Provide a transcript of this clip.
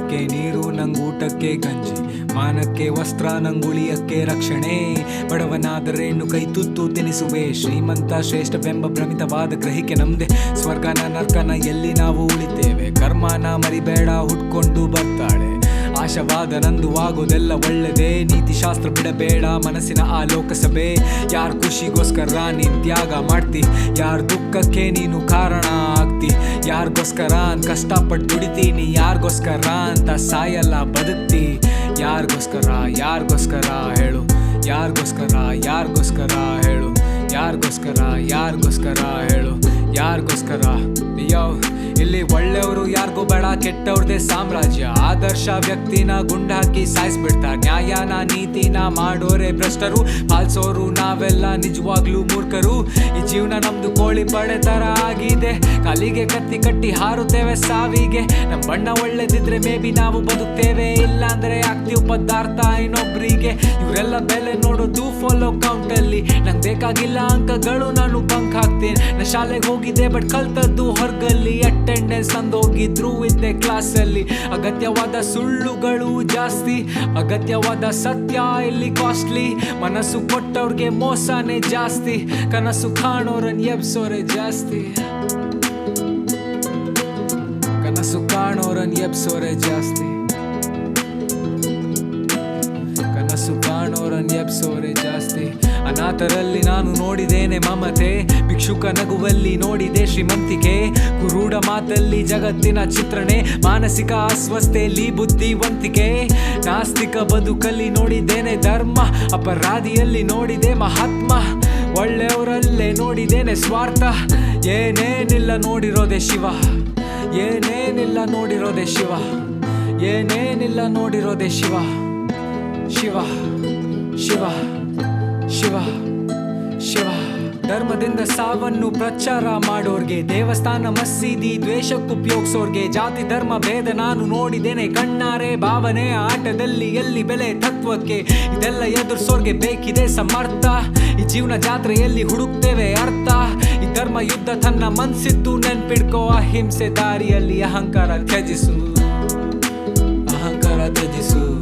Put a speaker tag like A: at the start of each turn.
A: ಕುಡಿಯಕ್ಕೆ ನೀರು ನಂಗ್ ಊಟಕ್ಕೆ ಗಂಜಿ ಮಾನಕ್ಕೆ ವಸ್ತ್ರ ನಂಗುಳಿಯಕ್ಕೆ ರಕ್ಷಣೆ ಬಡವನಾದರೇನು ಕೈ ತುತ್ತು ತಿನಿಸುವೆ ಶ್ರೀಮಂತ ಶ್ರೇಷ್ಠವೆಂಬ ಭ್ರಮಿತವಾದ ಗ್ರಹಿಕೆ ನಮ್ದೆ ಸ್ವರ್ಗನ ನರ್ಕನ ಎಲ್ಲಿ ನಾವು ಉಳಿತೇವೆ ಕರ್ಮನ ಮರಿಬೇಡ ಹುಟ್ಕೊಂಡು ಬರ್ತಾಳೆ ಆಶವಾದ ನಂದು ಆಗೋದೆಲ್ಲ ಒಳ್ಳೆದೇ ನೀತಿಶಾಸ್ತ್ರ ಬಿಡಬೇಡ ಮನಸ್ಸಿನ ಆ ಲೋಕಸಭೆ ಯಾರ ಖುಷಿಗೋಸ್ಕರ ನೀನ್ ತ್ಯಾಗ ಮಾಡ್ತಿ ಯಾರ ದುಃಖಕ್ಕೆ ನೀನು ಕಾರಣ ಆಗ್ತಿ ಯಾರಿಗೋಸ್ಕರ ಅಂತ ಕಷ್ಟಪಟ್ಟು ದುಡಿತೀನಿ ಯಾರಿಗೋಸ್ಕರ ಅಂತ ಸಾಯಲ್ಲ ಬದುಕ್ತಿ ಯಾರಿಗೋಸ್ಕರ ಯಾರಿಗೋಸ್ಕರ ಹೇಳು ಯಾರಿಗೋಸ್ಕರ ಯಾರಿಗೋಸ್ಕರ ಹೇಳು ಯಾರಿಗೋಸ್ಕರ ಯಾರಿಗೋಸ್ಕರ ಹೇಳು ಯಾರಿಗೋಸ್ಕರ ಅಯ್ಯೋ ಇಲ್ಲಿ ಒಳ್ಳೆಯವರು ಯಾರಿಗೂ ಬೇಡ ಕೆಟ್ಟವ್ರದೇ ಸಾಮ್ರಾಜ್ಯ ಆದರ್ಶ ವ್ಯಕ್ತಿನ ಗುಂಡು ಹಾಕಿ ಸಾಯಿಸ್ಬಿಡ್ತಾರೆ ನ್ಯಾಯನ ನೀತಿನ ಮಾಡೋರೆ ಭ್ರಷ್ಟರು ಪಾಲ್ಸೋರು ನಾವೆಲ್ಲ ನಿಜವಾಗ್ಲೂ ಮೂರ್ಖರು ಈ ಜೀವನ ನಮ್ದು ಕೋಳಿ ಪಡೆ ತರ ಆಗಿದೆ ಕಾಲಿಗೆ ಕತ್ತಿ ಕಟ್ಟಿ ಹಾರುತ್ತೇವೆ ಸಾವಿಗೆ ನಮ್ ಬಣ್ಣ ಒಳ್ಳೆದಿದ್ರೆ ಮೇ ಬಿ ನಾವು ಬದುಕ್ತೇವೆ ಇಲ್ಲ ಅಂದ್ರೆ ಆಗ್ತೀವಿ ಪದಾರ್ಥ ಇನ್ನೊಬ್ರಿಗೆ ಇವರೆಲ್ಲ ಬೆಲೆ ನೋಡೋದು ಫಾಲೋ ಕೌಂಟ್ ಅಲ್ಲಿ ನಂಗೆ ಬೇಕಾಗಿಲ್ಲ ಅಂಕಗಳು ನಾನು ಬಂಕ್ ಹಾಕ್ತೀನಿ ನಾ ಶಾಲೆಗೆ ಹೋಗಿದ್ದೆ ಬಟ್ ಕಲ್ತದ್ದು ಹೊರಗಲ್ಲಿ ಅಟೆಂಡೆನ್ಸ್ ತಂದೋಗಿದ್ರು ಇದ್ದೆ ಕ್ಲಾಸಲ್ಲಿ ಅಗತ್ಯವಾದ ಸುಳ್ಳುಗಳು ಜಾಸ್ತಿ ಅಗತ್ಯವಾದ ಸತ್ಯ ಇಲ್ಲಿ ಕಾಸ್ಟ್ಲಿ ಮನಸ್ಸು ಕೊಟ್ಟವ್ರಿಗೆ ಮೋಸನೇ ಜಾಸ್ತಿ ಕನಸು ಕಾಣೋರನ್ ಎಬ್ಸೋರೆ ಜಾಸ್ತಿ ಕನಸು ಕಾಣೋರನ್ ಎಬ್ಸೋರೆ ಜಾಸ್ತಿ ಕನಸು ಕಾಣೋರನ್ ಎಬ್ಸೋರೆ ಜಾಸ್ತಿ ಅನಾಥರಲ್ಲಿ ನಾನು ನೋಡಿದೇನೆ ಮಮತೆ ಭಿಕ್ಷುಕ ನಗುವಲ್ಲಿ ನೋಡಿದೆ ಶ್ರೀಮಂತಿಕೆ ಕುರುಡ ಮಾತಲ್ಲಿ ಜಗತ್ತಿನ ಚಿತ್ರಣೆ ಮಾನಸಿಕ ಅಸ್ವಸ್ಥೆಯಲ್ಲಿ ಬುದ್ಧಿವಂತಿಕೆ ನಾಸ್ತಿಕ ಬದುಕಲ್ಲಿ ನೋಡಿದ್ದೇನೆ ಧರ್ಮ ಅಪರಾಧಿಯಲ್ಲಿ ನೋಡಿದೆ ಮಹಾತ್ಮ ಒಳ್ಳೆಯವರಲ್ಲೇ ನೋಡಿದ್ದೇನೆ ಸ್ವಾರ್ಥ ಏನೇನಿಲ್ಲ ನೋಡಿರೋದೆ ಶಿವ ಏನೇನಿಲ್ಲ ನೋಡಿರೋದೆ ಶಿವ ಏನೇನಿಲ್ಲ ನೋಡಿರೋದೆ ಶಿವ ಶಿವ ಶಿವ ಶಿವ ಶಿವ ಧರ್ಮದಿಂದ ಸಾವನ್ನು ಪ್ರಚಾರ ಮಾಡೋರ್ಗೆ ದೇವಸ್ಥಾನ ಮಸೀದಿ ದ್ವೇಷಕ್ಕೆ ಉಪಯೋಗಿಸೋರ್ಗೆ ಜಾತಿ ಧರ್ಮ ಭೇದ ನಾನು ನೋಡಿದ್ದೇನೆ ಕಣ್ಣಾರೆ ಭಾವನೆ ಆಟದಲ್ಲಿ ಎಲ್ಲಿ ಬೆಲೆ ತತ್ವಕ್ಕೆ ಇದೆಲ್ಲ ಎದುರಿಸೋರ್ಗೆ ಬೇಕಿದೆ ಸಮರ್ಥ ಈ ಜೀವನ ಜಾತ್ರೆಯಲ್ಲಿ ಹುಡುಕ್ತೇವೆ ಅರ್ಥ ಈ ಧರ್ಮ ಯುದ್ಧ ತನ್ನ ಮನ್ಸಿತ್ತು ನೆನ್ಪಿಡ್ಕೋ ಅಹಿಂಸೆ ದಾರಿಯಲ್ಲಿ ಅಹಂಕಾರ ತ್ಯಜಿಸು ಅಹಂಕಾರ ತ್ಯಜಿಸು